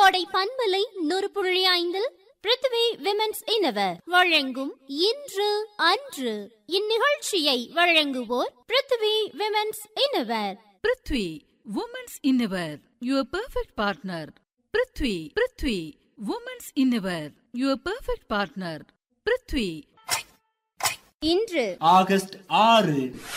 கோடை பண்பலை நூறு புள்ளி ஐந்தில் பிருத்வி விமென்ஸ் இனவர் வழங்கும் இன்று அன்று இந்நிகழ்ச்சியை வழங்குவோர் Prithvi women's innerwear Prithvi women's innerwear your perfect partner Prithvi Prithvi women's innerwear your perfect partner Prithvi இன்று ஆகஸ்ட் ஆறு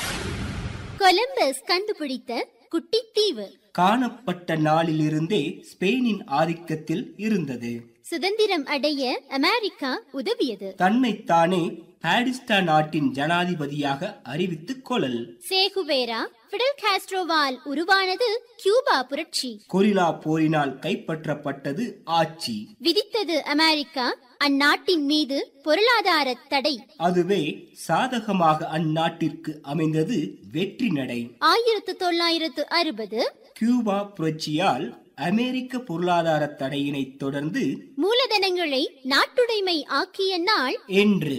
கொலம்பஸ் கண்டுபிடித்த குட்டித்தீவு காணப்பட்ட நாளிலிருந்தே ஸ்பெயினின் ஆதிக்கத்தில் இருந்தது சுதந்திரம் அடைய அமெரிக்கா உதவியது தன்னைத்தானே பாடிஸ்டா நாட்டின் ஜனாதிபதியாக அறிவித்துக் கொள்ளல் சேகுவேரா பிடல் காஸ்ட்ரோவால் உருவானது கியூபா புரட்சி கொரில்லா போரினால் கைப்பற்றப்பட்டது ஆட்சி விதித்தது அமெரிக்கா அந்நாட்டின் மீது பொருளாதார தடை அதுவே சாதகமாக அந்நாட்டிற்கு அமைந்தது வெற்றி நடை ஆயிரத்து தொள்ளாயிரத்து அறுபது கியூபா புரட்சியால் அமெரிக்க பொருளாதார தடையினை தொடர்ந்து மூலதனங்களை நாட்டுடைமை ஆக்கிய நாள் என்று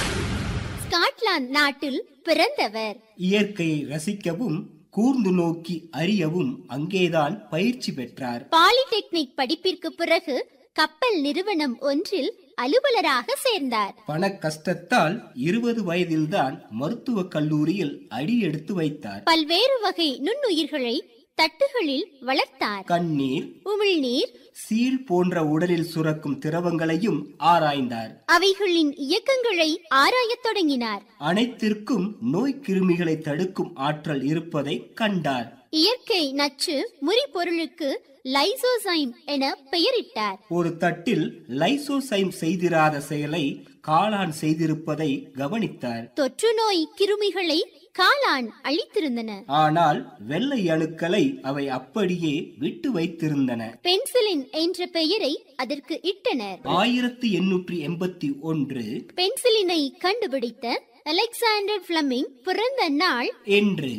ஸ்காட்லாந்து நாட்டில் பிறந்தவர் இயற்கையை ரசிக்கவும் கூர்ந்து நோக்கி அறியவும் அங்கேதான் பயிற்சி பெற்றார் பாலிடெக்னிக் படிப்பிற்கு பிறகு கப்பல் நிறுவனம் ஒன்றில் அலுவலராக சேர்ந்தார் பண கஷ்டத்தால் இருபது வயதில்தான் மருத்துவக் கல்லூரியில் அடியெடுத்து வைத்தார் பல்வேறு வகை நுண்ணுயிர்களை தட்டுகளில் வளர்த்தார் கண்ணீர் உமிழ்நீர் சீல் போன்ற உடலில் சுரக்கும் திரவங்களையும் ஆராய்ந்தார் அவைகளின் இயக்கங்களை ஆராயத் தொடங்கினார் அனைத்திற்கும் நோய் கிருமிகளை தடுக்கும் ஆற்றல் இருப்பதை கண்டார் இயற்கை நச்சு முறி பொருளுக்கு லைசோசைம் என பெயரிட்டார் ஒரு தட்டில் லைசோசைம் செய்திராத செயலை காளான் செய்திருப்பதை கவனித்தார் தொற்று நோய் கிருமிகளை காளான் அழித்திருந்தன ஆனால் வெள்ளை அணுக்களை அவை அப்படியே விட்டு வைத்திருந்தன பென்சிலின் என்ற பெயரை அதற்கு இட்டனர் ஆயிரத்தி எண்ணூற்றி எண்பத்தி ஒன்று பென்சிலினை கண்டுபிடித்த அலெக்சாண்டர் பிளமிங் பிறந்த நாள் என்று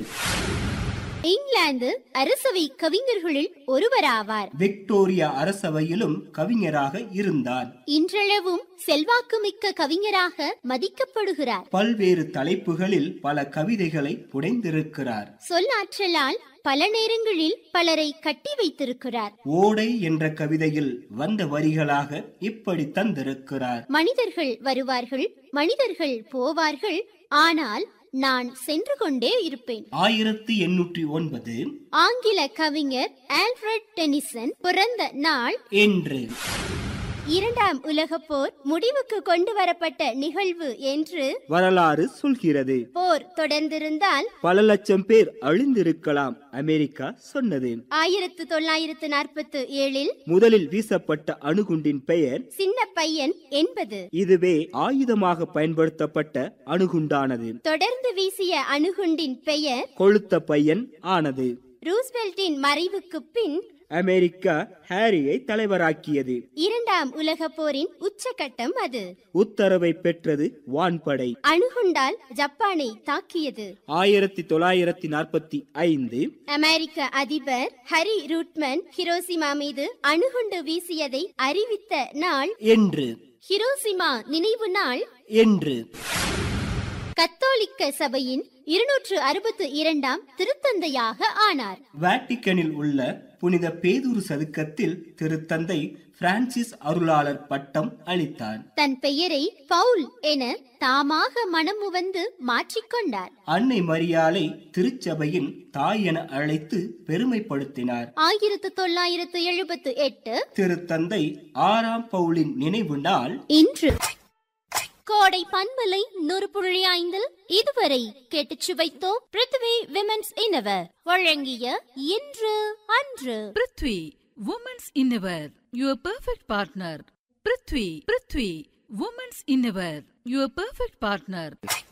இங்கிலாந்து அரசவை கவிஞர்களில் ஒருவராவார் விக்டோரியா அரசவையிலும் கவிஞராக இருந்தார் இன்றளவும் செல்வாக்குமிக்க கவிஞராக மதிக்கப்படுகிறார் பல்வேறு தலைப்புகளில் பல கவிதைகளை புனைந்திருக்கிறார் சொல்லாற்றலால் பல நேரங்களில் பலரை கட்டி வைத்திருக்கிறார் ஓடை என்ற கவிதையில் வந்த வரிகளாக இப்படி தந்திருக்கிறார் மனிதர்கள் வருவார்கள் மனிதர்கள் போவார்கள் ஆனால் நான் சென்று கொண்டே இருப்பேன் ஆயிரத்தி எண்ணூற்றி ஒன்பது ஆங்கில கவிஞர் ஆல்ஃபிரட் டெனிசன் பிறந்த நாள் என்று இரண்டாம் உலகப் போர் முடிவுக்கு கொண்டு வரப்பட்ட நிகழ்வு என்று வரலாறு சொல்கிறது போர் தொடர்ந்திருந்தால் பல லட்சம் பேர் அழிந்திருக்கலாம் அமெரிக்கா சொன்னது ஆயிரத்து தொள்ளாயிரத்து நாற்பத்து ஏழில் முதலில் வீசப்பட்ட அணுகுண்டின் பெயர் சின்ன பையன் என்பது இதுவே ஆயுதமாக பயன்படுத்தப்பட்ட அணுகுண்டானது தொடர்ந்து வீசிய அணுகுண்டின் பெயர் கொளுத்த பையன் ஆனது ரூஸ்வெல்ட்டின் மறைவுக்கு பின் அமெரிக்கா ஹாரியை தலைவராக்கியது இரண்டாம் உலகப் போரின் உச்சகட்டம் அது உத்தரவை பெற்றது வான்படை அணுகுண்டால் ஜப்பானை தாக்கியது ஆயிரத்தி தொள்ளாயிரத்தி நாற்பத்தி ஐந்து அமெரிக்க அதிபர் ஹரி ரூட்மன் ஹிரோசிமா மீது அணுகுண்டு வீசியதை அறிவித்த நாள் என்று ஹிரோசிமா நினைவு நாள் என்று கத்தோலிக்க சபையின் இருநூற்று அறுபத்து இரண்டாம் திருத்தந்தையாக ஆனார் வாட்டிக்கனில் உள்ள புனித பேதூர் சதுக்கத்தில் திருத்தந்தை பிரான்சிஸ் அருளாளர் பட்டம் அளித்தார் தன் பெயரை பவுல் என தாமாக மனமுவந்து மாற்றிக்கொண்டார் அன்னை மரியாளை திருச்சபையின் தாய் என அழைத்து பெருமைப்படுத்தினார் ஆயிரத்து தொள்ளாயிரத்து எழுபத்து எட்டு திருத்தந்தை ஆறாம் பவுலின் நினைவு நாள் இன்று கோடை பண்பலை நூறு புள்ளி ஐந்தில் இதுவரை கேட்டுச் சுவைத்தோம் பிருத்வி விமென்ஸ் இனவர் வழங்கிய இன்று அன்று Prithvi women's innerwear your perfect partner Prithvi Prithvi women's innerwear your perfect partner